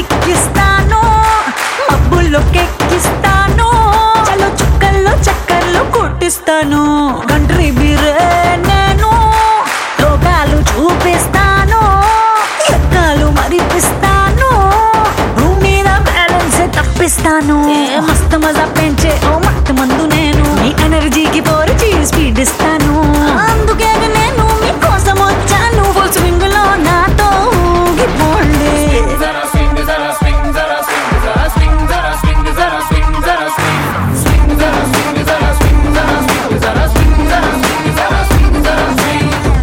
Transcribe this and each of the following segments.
ఎక్కిస్తాను మబ్బుల్లో కెక్కిస్తాను చలో చుక్కల్లో చక్కర్లు కొట్టిస్తాను కంట్రీ బీరే నేను లోకాలు చూపిస్తాను ఎక్కాలు మరిపిస్తాను భూమి మీద బ్యాలెన్స్ తప్పిస్తాను ఏ మస్తు మజా పెంచే ఓ మత్తు మందు నేను మీ ఎనర్జీకి పోరిచి స్పీడ్ ఇస్తాను అందుకే నేను మీకోసం వచ్చాను ఫుల్ స్వింగ్ లో నాతో ఊగిపోండి Zara swing, zara swing, zara swing, zara swing, zara swing, zara swing, zara swing. Swing, zara swing, zara swing, zara swing, zara swing, zara swing, zara swing, zara swing.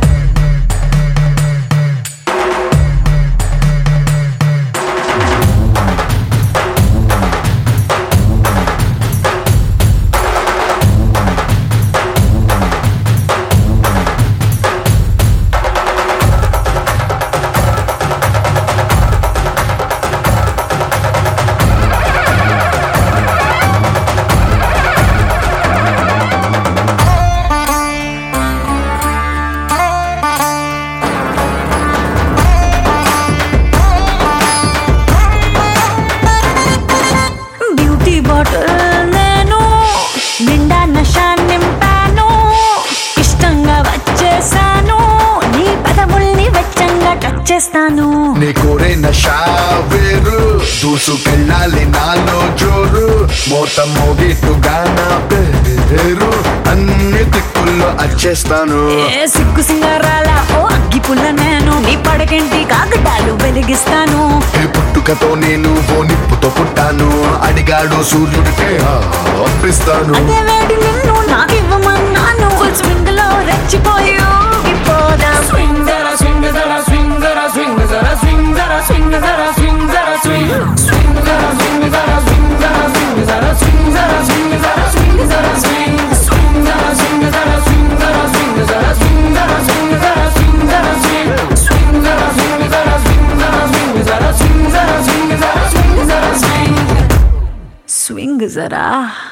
Beauty bottle నేను నిండా నష నింపాను ఇష్టంగా వచ్చేసాను నీ పదముల్ని వెచ్చంగా touch చేస్తాను నీ కోరే నషా వేరు దూసుకెళ్ళాలి నాలో జోరు మోత మోగిట్టుగా నా పేరు అన్ని దిక్కుల్లో అచ్చేస్తాను ఏ సిగ్గు సింగారాల ఓ అగ్గి పుల్ల నేను నీ పడకంటి కాకటాలు వెలిగిస్తాను ఈ పుట్టుకతో నేను ఓ నిప్పుతో పుట్టాను అడిగాడు సూర్యుడికే అప్పిస్తాను అదే వేడి నిన్ను నాకివ్వమన్నాను ఫుల్ స్వింగ్ లో రెచ్చిపోయి ఊగిపోదాం Swing, zara swing, zara swing, zara swing, zara swing, zara swing, zara swing, zara swing. Swing, zara swing, zara swing, zara swing, zara swing, zara swing, zara swing, zara swing. Swing, zara swing, zara swing, zara swing, zara swing, zara swing, zara swing, zara swing. Swing, zara swing, zara swing, zara swing, zara swing, zara swing, zara swing, zara swing. Swing జరా